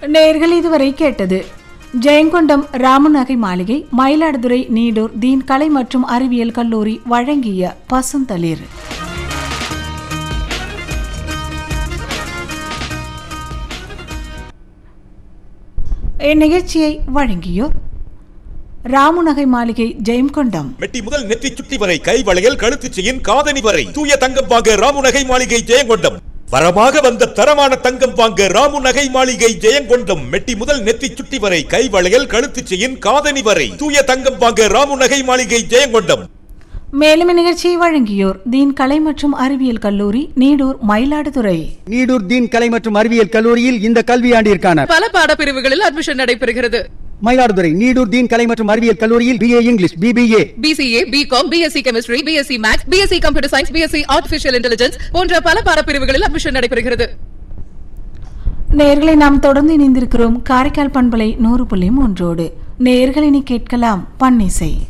நேர்கள் இதுவரை கேட்டது ஜெயங்கொண்டம் ராமநகை மாளிகை மயிலாடுதுறை நீடூர் தீன் கலை மற்றும் அறிவியல் கல்லூரி வழங்கிய பசுந்தளிர் இந்நிகழ்ச்சியை வழங்கியோர் ராமுநகை மாளிகை ஜெயங்கொண்டம் மெட்டி முதல் நெற்றி சுட்டி வரை கை வளையல் கழுத்து செயின் காதணி வரை தூய தங்கம் வாங்க ராமுநகை மாளிகை ஜெயங்கொண்டம் வரமாக வந்த தரமான தங்கம் வாங்க ராமுநகை மாளிகை ஜெயங்கொண்டம் மெட்டி முதல் நெற்றி சுட்டி வரை கை வளையல் கழுத்து செயின் காதணி வரை தூய தங்கம் வாங்க ராமுநகை மாளிகை ஜெயங்கொண்டம் மேலும் இந்நிகழ்ச்சியை வழங்கியோர் தீன் கலை மற்றும் அறிவியல் கல்லூரி நீடூர் மயிலாடுதுறை நீடூர் தீன் கலை மற்றும் அறிவியல் கல்லூரியில் இந்த கல்வியாண்டிற்கான பல பாடப்பிரிவுகளில் அட்மிஷன் நடைபெறுகிறது மயிலாடுதுறை நீடூர் தீன் கலை மற்றும் அறிவியல் கல்லூரியில் BA English BBA BCA BCom BSc chemistry BSc maths BSc computer science BSc artificial intelligence போன்ற பல பாடப்பிரிவுகளில் அட்மிஷன் நடைபெறுகிறது நேர்களை நாம் தொடர்ந்து இணைந்திருக்கிறோம் காரைக்கால் பண்பலை நூறு புள்ளி மூன்றோடு நேர்களினி கேட்கலாம் பன்னிசை